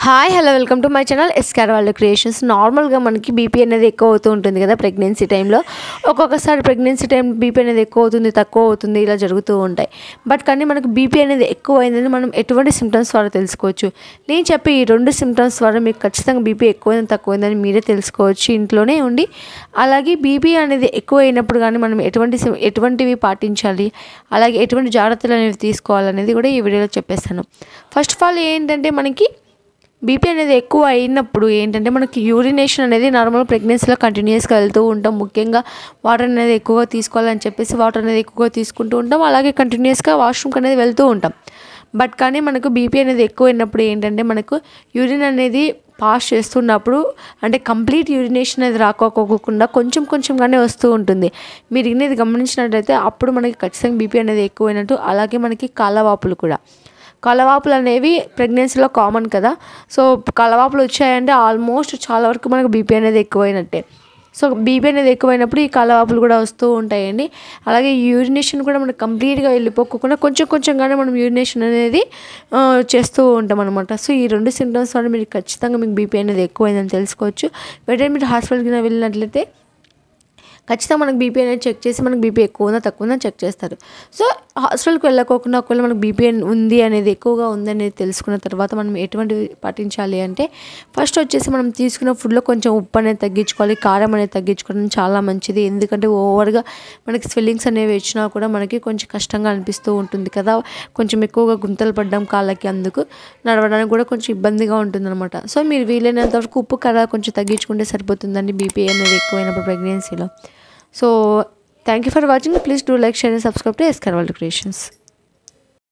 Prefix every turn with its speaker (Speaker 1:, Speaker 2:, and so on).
Speaker 1: hi hello welcome to my channel ఎస్కార్ వాళ్ళ creations నార్మల్గా మనకి బీపీ అనేది ఎక్కువ అవుతూ ఉంటుంది కదా ప్రెగ్నెన్సీ టైంలో ఒక్కొక్కసారి ప్రెగ్నెన్సీ టైం బీపీ అనేది ఎక్కువ అవుతుంది తక్కువ అవుతుంది ఇలా జరుగుతూ ఉంటాయి బట్ కానీ మనకు బీపీ అనేది ఎక్కువ అయిందని మనం ఎటువంటి సిమ్టమ్స్ ద్వారా తెలుసుకోవచ్చు నేను చెప్పి ఈ రెండు సిమ్టమ్స్ ద్వారా మీకు ఖచ్చితంగా బీపీ ఎక్కువైందని తక్కువైందని మీరే తెలుసుకోవచ్చు ఇంట్లోనే ఉండి అలాగే బీపీ అనేది ఎక్కువ అయినప్పుడు కానీ మనం ఎటువంటి sim- ఎటువంటివి పాటించాలి అలాగే ఎటువంటి జాగ్రత్తలు అనేవి తీసుకోవాలనేది కూడా ఈ వీడియోలో చెప్పేస్తాను ఫస్ట్ ఆఫ్ ఆల్ ఏంటంటే మనకి బీపీ అనేది ఎక్కువ అయినప్పుడు ఏంటంటే మనకి యూరినేషన్ అనేది నార్మల్ ప్రెగ్నెన్సీలో కంటిన్యూస్గా వెళ్తూ ఉంటాం ముఖ్యంగా వాటర్ అనేది ఎక్కువగా తీసుకోవాలని చెప్పేసి వాటర్ అనేది ఎక్కువగా తీసుకుంటూ ఉంటాం అలాగే కంటిన్యూస్గా వాష్రూమ్కి అనేది వెళ్తూ ఉంటాం బట్ కానీ మనకు బీపీ అనేది ఎక్కువ అయినప్పుడు ఏంటంటే మనకు యూరిన్ అనేది పాస్ చేస్తున్నప్పుడు అంటే కంప్లీట్ యూరినేషన్ అనేది రాకోకోకుండా కొంచెం కొంచెంగానే వస్తూ ఉంటుంది మీరు ఇది గమనించినట్లయితే అప్పుడు మనకి ఖచ్చితంగా బీపీ అనేది ఎక్కువైనట్టు అలాగే మనకి కాళ్ళవాపులు కూడా కలవాపులు అనేవి ప్రెగ్నెన్సీలో కామన్ కదా సో కలవాపులు వచ్చాయంటే ఆల్మోస్ట్ చాలా వరకు మనకు బీపీ అనేది ఎక్కువైనట్టే సో బీపీ అనేది ఎక్కువైనప్పుడు ఈ కలవాపులు కూడా వస్తూ ఉంటాయండి అలాగే యూరినేషన్ కూడా మనకు కంప్లీట్గా వెళ్ళిపోకుండా కొంచెం కొంచెంగానే మనం యూరినేషన్ అనేది ఆ, చేస్తూ ఉంటాం అనమాట సో ఈ రెండు సింటమ్స్ వల్ల మీరు ఖచ్చితంగా మీకు బీపీ అనేది ఎక్కువైందని తెలుసుకోవచ్చు వెంటనే మీరు హాస్పిటల్కి వెళ్ళినట్లయితే ఖచ్చితంగా మనకు బీపీ అనేది చెక్ చేసి మనకు బీపీ ఎక్కువ ఉందా తక్కువ ఉందా చెక్ చేస్తారు సో హాస్పిటల్కి వెళ్ళకోకుండా ఒకవేళ మనకు బీపీ ఉంది అనేది ఎక్కువగా ఉందనేది తెలుసుకున్న తర్వాత మనం ఎటువంటివి పాటించాలి అంటే ఫస్ట్ వచ్చేసి మనం తీసుకున్న ఫుడ్లో కొంచెం ఉప్పు అనేది తగ్గించుకోవాలి కారం అనేది తగ్గించుకోవడం చాలా మంచిది ఎందుకంటే ఓవర్గా మనకి స్వెల్లింగ్స్ అనేవి వచ్చినా కూడా మనకి కొంచెం కష్టంగా అనిపిస్తూ ఉంటుంది కదా కొంచెం ఎక్కువగా గుంతలు పడ్డం కాళ్ళకి అందుకు నడవడానికి కూడా కొంచెం ఇబ్బందిగా ఉంటుందన్నమాట సో మీరు వీలైనంత వరకు ఉప్పు కర కొంచెం తగ్గించుకుంటే సరిపోతుందండి బీపీ అనేది ఎక్కువైనప్పుడు ప్రెగ్నెన్సీలో so thank you for watching please do like share and subscribe to ఎస్కర్ వరల్డ్ క్రియేషన్స్